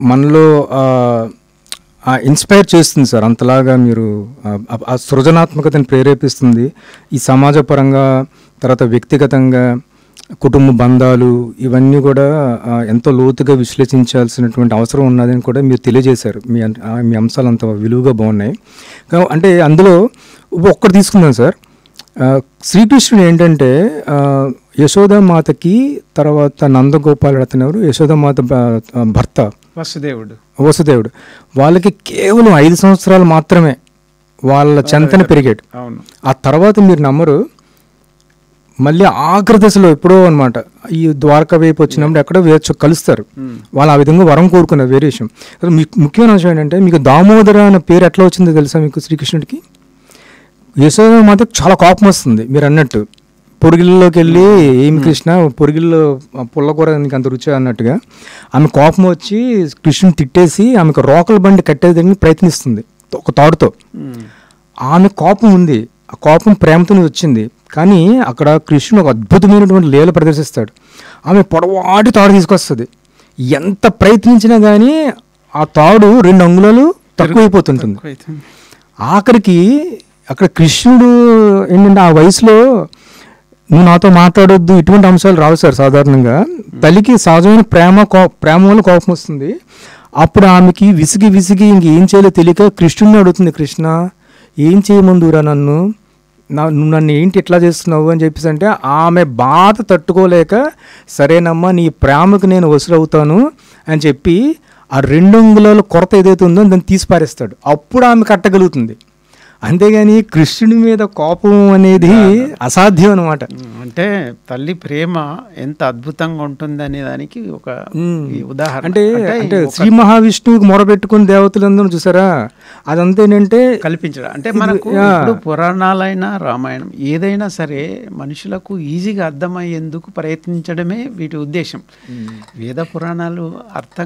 మనలో ఇన్స్పైర్ చేస్తుంది సార్ అంతలాగా మీరు ఆ, ఆ- ఆ సృజనాత్మకతను ప్రేరేపిస్తుంది ఈ సమాజ పరంగా తర్వాత వ్యక్తిగతంగా కుటుంబ బంధాలు ఇవన్నీ కూడా ఆ, ఎంతో లోతుగా విశ్లేషించాల్సినటువంటి అవసరం ఉన్నదని కూడా మీరు తెలియజేశారు మీ అన్- ఆ, మీ అంశాలు అంత విలువగా బాగున్నాయి కా- అంటే అందులో ఒక్కటి తీసుకుందాం సార్ ఆ, శ్రీకృష్ణుడు ఏంటంటే ఆ, యశోదామాతకి తర్వాత నందగోపాల్ అతను ఎవరు యశోదామాత భ- భర్త వసుదేవుడు వసుదేవుడు వాళ్ళకి కేవలం ఐదు సంవత్సరాలు మాత్రమే వాళ్ళ చెంతన పెరిగాడు అవును ఆ తర్వాత మీరు నమ్మరు మళ్ళీ ఆఖరి దశలో ఎప్పుడో అనమాట ఈ ద్వారకా వైపు వచ్చినప్పుడు ఎక్కడో వేర్చు కలుస్తారు వాళ్ళు ఆ విధంగా వరం కోరుకున్నారు వేరే విషయం అసలు మీకు ముఖ్యమైన విషయం ఏంటంటే మీకు దామోదర అనే పేరు ఎట్లా వచ్చిందో తెలుసా మీకు శ్రీకృష్ణుడికి యశోద మాతకు చాలా కోపం వస్తుంది మీరు అన్నట్టు పొరిగిల్లోకి వెళ్ళి ఏమి కృష్ణ పొరిగిల్లో పుల్లకూర నీకు అంత రుచి అన్నట్టుగా ఆమె కోపం వచ్చి కృష్ణుని తిట్టేసి ఆమెకు రోకల బండి కట్టేదానికి ప్రయత్నిస్తుంది ఒక తాడుతో ఆమె కోపం ఉంది ఆ కోపం ప్రేమతో వచ్చింది కానీ అక్కడ కృష్ణుడు ఒక అద్భుతమైనటువంటి లీల ప్రదర్శిస్తాడు ఆమె పొడవాటి తాడు తీసుకొస్తుంది ఎంత ప్రయత్నించినా కానీ ఆ తాడు రెండు అంగుళాలు తక్కువైపోతుంటుంది ఎక్కువైతుంది. ఆఖరికి అక్కడ కృష్ణుడు ఏంటంటే ఆ వయసులో నువ్వు నాతో మాట్లాడొద్దు ఇటువంటి అంశాలు రావు సార్ సాధారణంగా తల్లికి సహజమైన ప్రేమ కో ప్రేమ వల్ల కోపం వస్తుంది అప్పుడు ఆమెకి విసిగి విసిగి ఇంకేం చేయాలో తెలియక కృష్ణుడిని అడుగుతుంది కృష్ణ ఏం చేయమందురా నన్ను నా నువ్వు నన్ను ఏంటి ఇట్లా చేస్తున్నావు అని చెప్పేసి అంటే ఆమె బాధ తట్టుకోలేక సరేనమ్మా నీ ప్రేమకు నేను వసులవుతాను అని చెప్పి ఆ రెండు అంగుళాల కొరత ఏదైతే ఉందో దాన్ని తీసి పారేస్తాడు అప్పుడు ఆమె కట్టగలుగుతుంది అంతేగాని కృష్ణుడి మీద కోపం అనేది అసాధ్యం అనమాట ఉమ్, అంటే తల్లి ప్రేమ ఎంత అద్భుతంగా ఉంటుంది అనే దానికి ఒక ఉమ్. ఈ ఉదాహరణ అంటే అంటే ఒక శ్రీ మహావిష్ణువుకి మొరపెట్టుకుని దేవతలందరూ చూసారా అదంతా ఏంటంటే కల్పించడం అంటే మనకు యా. ఇప్పుడు పురాణాలైనా రామాయణం ఏదైనా సరే మనుషులకు ఈజీగా అర్థమయ్యేందుకు ప్రయత్నించడమే వీటి ఉద్దేశం వేద పురాణాలు అర్థం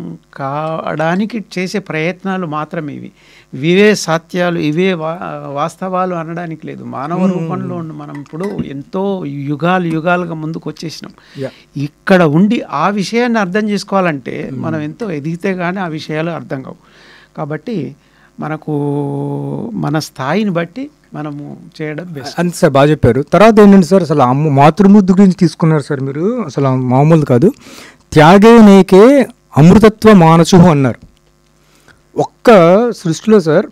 కావడానికి చేసే ప్రయత్నాలు మాత్రమే ఇవి ఇవే సత్యాలు ఇవే వా వాస్తవాలు అనడానికి లేదు మానవ రూపంలో ఉన్న మనం ఇప్పుడు ఎంతో యుగాలు యుగాలుగా ముందుకు వచ్చేసినాం యా. ఇక్కడ ఉండి ఆ విషయాన్ని అర్థం చేసుకోవాలంటే మనం ఎంతో ఎదిగితే కానీ ఆ విషయాలు అర్థం కావు కాబట్టి మనకు మన స్థాయిని బట్టి మనము చేయడం బెస్ట్ అంతే సార్ బాగా చెప్పారు తర్వాత ఏంటంటే సార్ అసలు అమ్మ మాతృముద్దు గురించి తీసుకున్నారు సార్ మీరు అసలు మామూలు కాదు త్యాగే నేకే అమృతత్వ మానసు అన్నారు ఒక్క సృష్టిలో సార్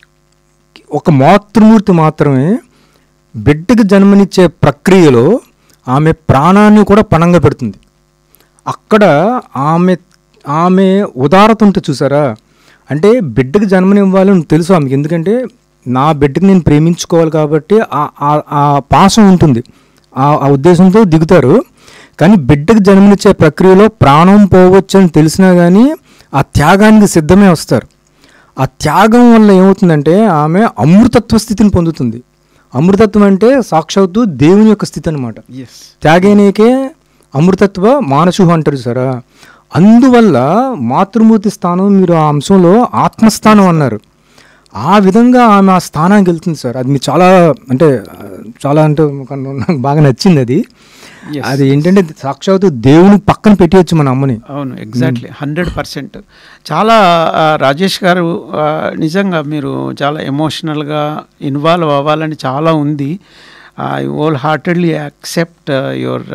ఒక మాతృమూర్తి మాత్రమే బిడ్డకి జన్మనిచ్చే ప్రక్రియలో ఆమె ప్రాణాన్ని కూడా పణంగా పెడుతుంది అక్కడ ఆమె ఆమె ఉదారత ఉంటే చూసారా అంటే బిడ్డకి జన్మనివ్వాలని తెలుసు ఆమెకి ఎందుకంటే నా బిడ్డకి నేను ప్రేమించుకోవాలి కాబట్టి ఆ- ఆ- ఆ పాసం ఉంటుంది ఆ ఆ ఉద్దేశంతో దిగుతారు కానీ బిడ్డకి జన్మనిచ్చే ప్రక్రియలో ప్రాణం పోవచ్చు అని తెలిసినా కానీ ఆ త్యాగానికి సిద్ధమే వస్తారు ఆ త్యాగం వల్ల ఏమవుతుందంటే ఆమె అమృతత్వ స్థితిని పొందుతుంది అమృతత్వం అంటే సాక్షాత్తు దేవుని యొక్క స్థితి అనమాట ఎస్ త్యాగేనేకే అమృతత్వ మానసు అంటారు సరా అందువల్ల మాతృమూర్తి స్థానం మీరు ఆ అంశంలో ఆత్మస్థానం అన్నారు ఆ విధంగా ఆమె ఆ స్థానానికి వెళ్తుంది సార్ అది మీకు చాలా అంటే ఆ, చాలా అంటే ఒక- నాకు బాగా నచ్చింది అది Yes. అది ఏంటంటే సాక్షాత్తు దేవుని పక్కన పెట్టేయచ్చు మన అమ్మని అవును ఎగ్జాక్ట్లీ హండ్రెడ్ పర్సెంట్ చాలా ఆ, రాజేష్ గారు ఆ, నిజంగా మీరు చాలా ఎమోషనల్గా ఇన్వాల్వ్ అవ్వాలని చాలా ఉంది I wholeheartedly accept your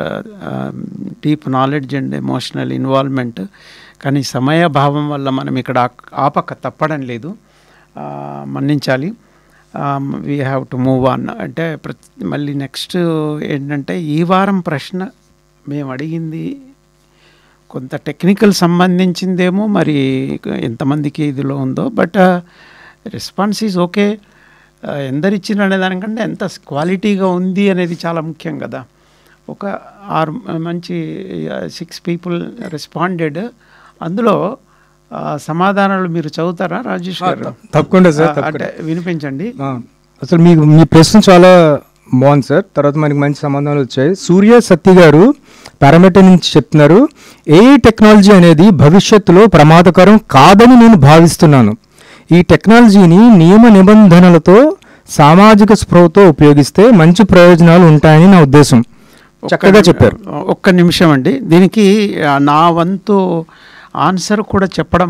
deep knowledge and emotional involvement కానీ సమయభావం వల్ల మనం ఇక్కడ ఆక్- ఆపక తప్పడం లేదు ఆ, మన్నించాలి we have to move on అంటే ప్రతి మళ్ళీ నెక్స్ట్ ఏంటంటే ఈ వారం ప్రశ్న మేము అడిగింది కొంత టెక్నికల్ సంబంధించిందేమో మరి ఎంతమందికి ఇదిలో ఉందో బట్ రెస్పాన్స్ ఈజ్ ఓకే ఎందరిచ్చిన అనే దానికంటే ఎంత క్వాలిటీగా ఉంది అనేది చాలా ముఖ్యం కదా ఒక ఆరు మంచి సిక్స్ పీపుల్ రెస్పాండెడ్ అందులో ఆ, సమాధానాలు మీరు చదువుతారా రాజేష్ గారు తప్పకుండా సార్ ఆ, అంటే వినిపించండి ఆ, అసలు మీకు మీ ప్రశ్న చాలా బాగుంది సార్ తర్వాత మనకి మంచి సమాధానాలు వచ్చాయి సూర్య సత్య గారు పారామీటర్ నుంచి చెప్తున్నారు ఏఐ టెక్నాలజీ అనేది భవిష్యత్తులో ప్రమాదకరం కాదని నేను భావిస్తున్నాను ఈ టెక్నాలజీని నియమ నిబంధనలతో సామాజిక స్పృహతో ఉపయోగిస్తే మంచి ప్రయోజనాలు ఉంటాయని నా ఉద్దేశం ఒక్క చక్కగా నిమి- చెప్పారు ఒక్క నిమిషం అండి దీనికి ఆ, నా వంతు ఆన్సర్ కూడా చెప్పడం